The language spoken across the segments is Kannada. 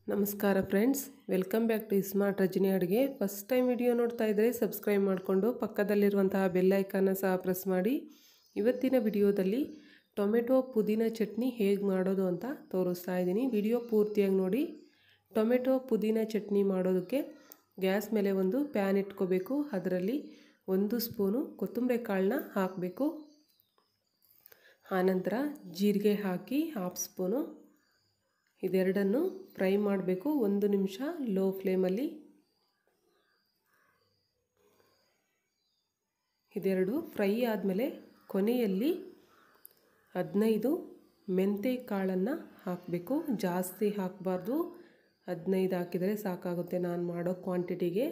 ನಮಸ್ಕಾರ friends welcome back to smart Rajani ಅಡುಗೆ ಫಸ್ಟ್ ಟೈಮ್ ವಿಡಿಯೋ ನೋಡ್ತಾ ಇದ್ದರೆ ಸಬ್ಸ್ಕ್ರೈಬ್ ಮಾಡಿಕೊಂಡು ಪಕ್ಕದಲ್ಲಿರುವಂತಹ ಬೆಲ್ ಐಕಾನ್ನ ಸಹ ಪ್ರೆಸ್ ಮಾಡಿ ಇವತ್ತಿನ ವಿಡಿಯೋದಲ್ಲಿ ಟೊಮೆಟೊ ಪುದೀನ ಚಟ್ನಿ ಹೇಗೆ ಮಾಡೋದು ಅಂತ ತೋರಿಸ್ತಾ ಇದ್ದೀನಿ ವಿಡಿಯೋ ಪೂರ್ತಿಯಾಗಿ ನೋಡಿ ಟೊಮೆಟೊ ಪುದೀನ ಚಟ್ನಿ ಮಾಡೋದಕ್ಕೆ ಗ್ಯಾಸ್ ಮೇಲೆ ಒಂದು ಪ್ಯಾನ್ ಇಟ್ಕೋಬೇಕು ಅದರಲ್ಲಿ ಒಂದು ಸ್ಪೂನು ಕೊತ್ತಂಬರಿ ಕಾಳನ್ನ ಹಾಕಬೇಕು ಆನಂತರ ಜೀರಿಗೆ ಹಾಕಿ ಹಾಫ್ ಸ್ಪೂನು ಇದೆರಡನ್ನು ಫ್ರೈ ಮಾಡಬೇಕು ಒಂದು ನಿಮಿಷ ಲೋ ಫ್ಲೇಮಲ್ಲಿ ಇದೆರಡು ಫ್ರೈ ಆದಮೇಲೆ ಕೊನೆಯಲ್ಲಿ ಹದಿನೈದು ಮೆಂತೆ ಕಾಳನ್ನು ಹಾಕಬೇಕು ಜಾಸ್ತಿ ಹಾಕಬಾರ್ದು ಹದಿನೈದು ಹಾಕಿದರೆ ಸಾಕಾಗುತ್ತೆ ನಾನು ಮಾಡೋ ಕ್ವಾಂಟಿಟಿಗೆ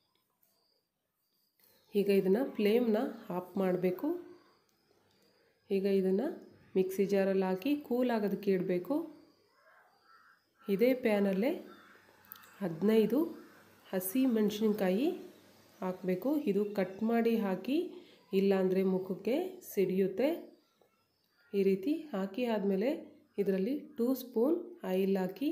ಈಗ ಇದನ್ನು ಫ್ಲೇಮ್ನ ಆಫ್ ಮಾಡಬೇಕು ಈಗ ಇದನ್ನು ಮಿಕ್ಸಿ ಜಾರಲ್ಲಿ ಹಾಕಿ ಕೂಲ್ ಆಗೋದಕ್ಕೆ ಇಡಬೇಕು ಇದೇ ಪ್ಯಾನಲ್ಲೇ ಹದಿನೈದು ಹಸಿ ಮೆಣಸಿನ್ಕಾಯಿ ಹಾಕಬೇಕು ಇದು ಕಟ್ ಮಾಡಿ ಹಾಕಿ ಇಲ್ಲಾಂದರೆ ಮುಖಕ್ಕೆ ಸಿಡಿಯುತ್ತೆ ಈ ರೀತಿ ಹಾಕಿ ಆದಮೇಲೆ ಇದರಲ್ಲಿ ಟೂ ಸ್ಪೂನ್ ಆಯಿಲ್ ಹಾಕಿ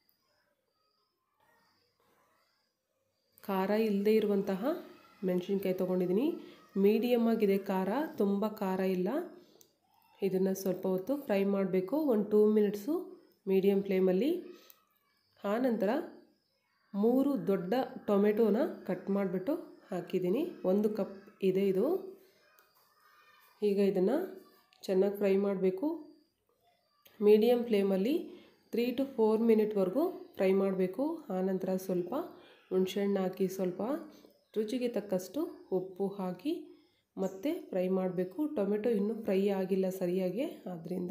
ಖಾರ ಇಲ್ಲದೆ ಇರುವಂತಹ ಮೆಣಸಿನ್ಕಾಯಿ ತೊಗೊಂಡಿದ್ದೀನಿ ಮೀಡಿಯಮ್ ಆಗಿದೆ ಖಾರ ತುಂಬ ಖಾರ ಇಲ್ಲ ಇದನ್ನು ಸ್ವಲ್ಪ ಹೊತ್ತು ಫ್ರೈ ಮಾಡಬೇಕು ಒಂದು ಟೂ ಮಿನಿಟ್ಸು ಮೀಡಿಯಮ್ ಫ್ಲೇಮಲ್ಲಿ ಆನಂತರ ಮೂರು ದೊಡ್ಡ ಟೊಮೆಟೊನ ಕಟ್ ಮಾಡಿಬಿಟ್ಟು ಹಾಕಿದ್ದೀನಿ ಒಂದು ಕಪ್ ಇದೆ ಇದು ಈಗ ಇದನ್ನು ಚೆನ್ನಾಗಿ ಫ್ರೈ ಮಾಡಬೇಕು ಮೀಡಿಯಮ್ ಫ್ಲೇಮಲ್ಲಿ ತ್ರೀ ಟು ಫೋರ್ ಮಿನಿಟ್ವರೆಗೂ ಫ್ರೈ ಮಾಡಬೇಕು ಆನಂತರ ಸ್ವಲ್ಪ ಹುಣ್ಸೆಹಣ್ಣು ಹಾಕಿ ಸ್ವಲ್ಪ ರುಚಿಗೆ ತಕ್ಕಷ್ಟು ಉಪ್ಪು ಹಾಕಿ ಮತ್ತೆ ಫ್ರೈ ಮಾಡಬೇಕು ಟೊಮೆಟೊ ಇನ್ನೂ ಫ್ರೈ ಆಗಿಲ್ಲ ಸರಿಯಾಗಿ ಆದ್ದರಿಂದ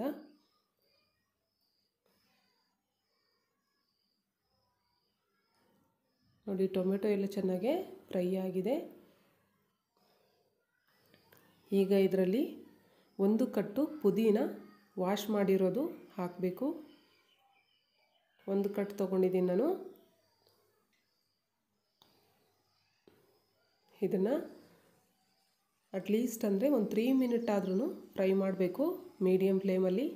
ನೋಡಿ ಟೊಮೆಟೊ ಎಲ್ಲ ಚೆನ್ನಾಗೆ ಫ್ರೈ ಆಗಿದೆ ಈಗ ಇದರಲ್ಲಿ ಒಂದು ಕಟ್ಟು ಪುದೀನ ವಾಶ್ ಮಾಡಿರೋದು ಹಾಕಬೇಕು ಒಂದು ಕಟ್ಟು ತೊಗೊಂಡಿದ್ದೀನಿ ನಾನು ಇದನ್ನು ಅಟ್ಲೀಸ್ಟ್ ಅಂದರೆ ಒಂದು ತ್ರೀ ಮಿನಿಟ್ ಆದ್ರೂ ಫ್ರೈ ಮಾಡಬೇಕು ಮೀಡಿಯಮ್ ಫ್ಲೇಮಲ್ಲಿ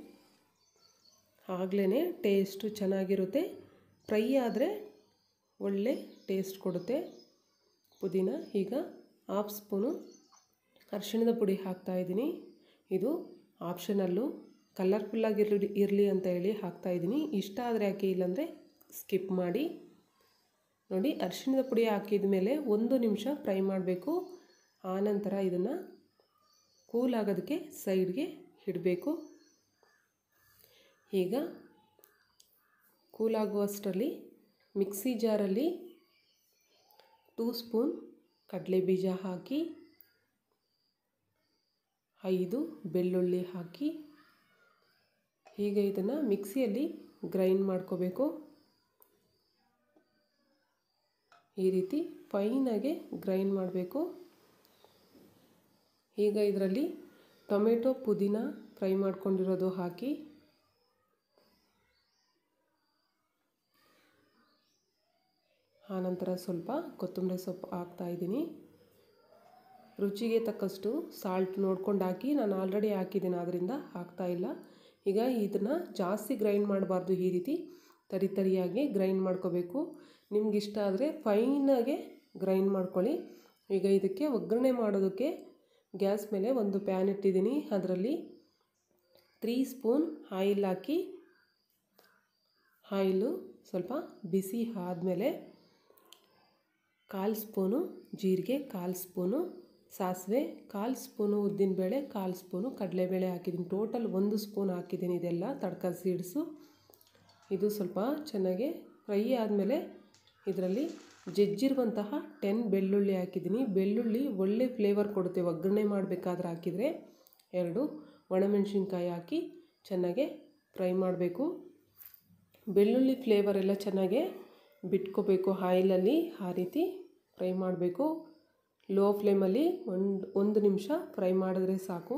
ಆಗಲೇ ಟೇಸ್ಟು ಚೆನ್ನಾಗಿರುತ್ತೆ ಫ್ರೈ ಆದರೆ ಒಳ್ಳೆ ಟೇಸ್ಟ್ ಕೊಡುತ್ತೆ ಪುದೀನ ಈಗ ಹಾಫ್ ಸ್ಪೂನು ಅರಿಶಿಣದ ಪುಡಿ ಹಾಕ್ತಾಯಿದ್ದೀನಿ ಇದು ಆಪ್ಷನಲ್ಲು ಕಲರ್ಫುಲ್ಲಾಗಿರಲಿ ಇರಲಿ ಅಂತ ಹೇಳಿ ಹಾಕ್ತಾಯಿದ್ದೀನಿ ಇಷ್ಟ ಆದರೆ ಹಾಕಿ ಇಲ್ಲಾಂದರೆ ಸ್ಕಿಪ್ ಮಾಡಿ ನೋಡಿ ಅರಿಶಿಣದ ಪುಡಿ ಹಾಕಿದ ಮೇಲೆ ಒಂದು ನಿಮಿಷ ಫ್ರೈ ಮಾಡಬೇಕು ಆನಂತರ ಇದನ್ನು ಕೂಲ್ ಆಗೋದಕ್ಕೆ ಸೈಡ್ಗೆ ಇಡಬೇಕು ಈಗ ಕೂಲ್ ಆಗುವಷ್ಟರಲ್ಲಿ ಮಿಕ್ಸಿ ಜಾರಲ್ಲಿ ಟೂ ಸ್ಪೂನ್ ಕಡಲೆ ಬೀಜ ಹಾಕಿ ಐದು ಬೆಳ್ಳುಳ್ಳಿ ಹಾಕಿ ಈಗ ಇದನ್ನು ಮಿಕ್ಸಿಯಲ್ಲಿ ಗ್ರೈಂಡ್ ಮಾಡ್ಕೋಬೇಕು ಈ ರೀತಿ ಫೈನಾಗೆ ಗ್ರೈಂಡ್ ಮಾಡಬೇಕು ಈಗ ಇದರಲ್ಲಿ ಟೊಮೆಟೊ ಪುದೀನ ಫ್ರೈ ಮಾಡ್ಕೊಂಡಿರೋದು ಹಾಕಿ ಆನಂತರ ಸ್ವಲ್ಪ ಕೊತ್ತಂಬರಿ ಸೊಪ್ಪು ಹಾಕ್ತಾಯಿದ್ದೀನಿ ರುಚಿಗೆ ತಕ್ಕಷ್ಟು ಸಾಲ್ಟ್ ನೋಡ್ಕೊಂಡು ಹಾಕಿ ನಾನು ಆಲ್ರೆಡಿ ಹಾಕಿದ್ದೀನಿ ಆದ್ದರಿಂದ ಹಾಕ್ತಾಯಿಲ್ಲ ಈಗ ಇದನ್ನು ಜಾಸ್ತಿ ಗ್ರೈಂಡ್ ಮಾಡಬಾರ್ದು ಈ ರೀತಿ ತರಿ ತರಿಯಾಗಿ ಗ್ರೈಂಡ್ ಮಾಡ್ಕೋಬೇಕು ನಿಮ್ಗೆ ಇಷ್ಟ ಆದರೆ ಫೈನಾಗೆ ಗ್ರೈಂಡ್ ಮಾಡ್ಕೊಳ್ಳಿ ಈಗ ಇದಕ್ಕೆ ಒಗ್ಗರಣೆ ಮಾಡೋದಕ್ಕೆ ಗ್ಯಾಸ್ ಮೇಲೆ ಒಂದು ಪ್ಯಾನ್ ಇಟ್ಟಿದ್ದೀನಿ ಅದರಲ್ಲಿ ತ್ರೀ ಸ್ಪೂನ್ ಆಯಿಲ್ ಹಾಕಿ ಆಯಿಲು ಸ್ವಲ್ಪ ಬಿಸಿ ಆದಮೇಲೆ ಕಾಲು ಸ್ಪೂನು ಜೀರಿಗೆ ಕಾಲು ಸ್ಪೂನು ಸಾಸಿವೆ ಕಾಲು ಸ್ಪೂನು ಉದ್ದಿನಬೇಳೆ ಕಾಲು ಸ್ಪೂನು ಕಡಲೆಬೇಳೆ ಹಾಕಿದ್ದೀನಿ ಟೋಟಲ್ ಒಂದು ಸ್ಪೂನ್ ಹಾಕಿದ್ದೀನಿ ಇದೆಲ್ಲ ತಡ್ಕ ಸೀಡ್ಸು ಇದು ಸ್ವಲ್ಪ ಚೆನ್ನಾಗಿ ಫ್ರೈ ಆದಮೇಲೆ ಇದರಲ್ಲಿ ಜಜ್ಜಿರುವಂತಹ ಟೆನ್ ಬೆಳ್ಳುಳ್ಳಿ ಹಾಕಿದ್ದೀನಿ ಬೆಳ್ಳುಳ್ಳಿ ಒಳ್ಳೆ ಫ್ಲೇವರ್ ಕೊಡುತ್ತೆ ಒಗ್ಗರಣೆ ಮಾಡಬೇಕಾದ್ರೆ ಹಾಕಿದರೆ ಎರಡು ಒಣಮೆಣಸಿನ್ಕಾಯಿ ಹಾಕಿ ಚೆನ್ನಾಗೆ ಫ್ರೈ ಮಾಡಬೇಕು ಬೆಳ್ಳುಳ್ಳಿ ಫ್ಲೇವರ್ ಎಲ್ಲ ಚೆನ್ನಾಗೆ ಬಿಟ್ಕೋಬೇಕು ಆಯಿಲಲ್ಲಿ ಆ ರೀತಿ ಫ್ರೈ ಮಾಡಬೇಕು ಲೋ ಫ್ಲೇಮಲ್ಲಿ ಒಂದು ಒಂದು ನಿಮಿಷ ಫ್ರೈ ಮಾಡಿದ್ರೆ ಸಾಕು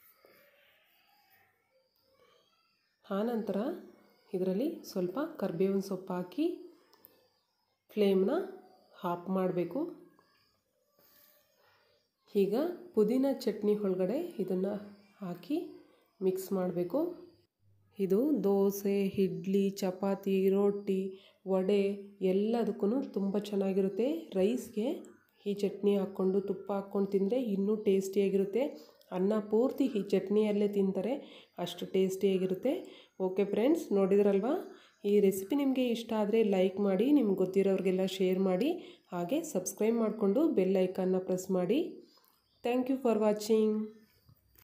ಆನಂತರ ಇದರಲ್ಲಿ ಸ್ವಲ್ಪ ಕರ್ಬೇವಿನ ಸೊಪ್ಪು ಹಾಕಿ ಫ್ಲೇಮ್ನ ಆಫ್ ಮಾಡಬೇಕು ಈಗ ಪುದೀನ ಚಟ್ನಿ ಒಳಗಡೆ ಇದನ್ನು ಹಾಕಿ ಮಿಕ್ಸ್ ಮಾಡಬೇಕು ಇದು ದೋಸೆ ಇಡ್ಲಿ ಚಪಾತಿ ರೊಟ್ಟಿ ವಡೆ ಎಲ್ಲದಕ್ಕೂ ತುಂಬ ಚೆನ್ನಾಗಿರುತ್ತೆ ರೈಸ್ಗೆ ಈ ಚಟ್ನಿ ಹಾಕ್ಕೊಂಡು ತುಪ್ಪ ಹಾಕ್ಕೊಂಡು ತಿಂದರೆ ಇನ್ನೂ ಟೇಸ್ಟಿಯಾಗಿರುತ್ತೆ ಅನ್ನ ಪೂರ್ತಿ ಈ ಚಟ್ನಿಯಲ್ಲೇ ತಿಂತಾರೆ ಅಷ್ಟು ಟೇಸ್ಟಿಯಾಗಿರುತ್ತೆ ಓಕೆ ಫ್ರೆಂಡ್ಸ್ ನೋಡಿದ್ರಲ್ವಾ ಈ ರೆಸಿಪಿ ನಿಮಗೆ ಇಷ್ಟ ಆದರೆ ಲೈಕ್ ಮಾಡಿ ನಿಮ್ಗೆ ಗೊತ್ತಿರೋರಿಗೆಲ್ಲ ಶೇರ್ ಮಾಡಿ ಹಾಗೆ ಸಬ್ಸ್ಕ್ರೈಬ್ ಮಾಡಿಕೊಂಡು ಬೆಲ್ ಐಕನ್ನ ಪ್ರೆಸ್ ಮಾಡಿ ಥ್ಯಾಂಕ್ ಯು ಫಾರ್ ವಾಚಿಂಗ್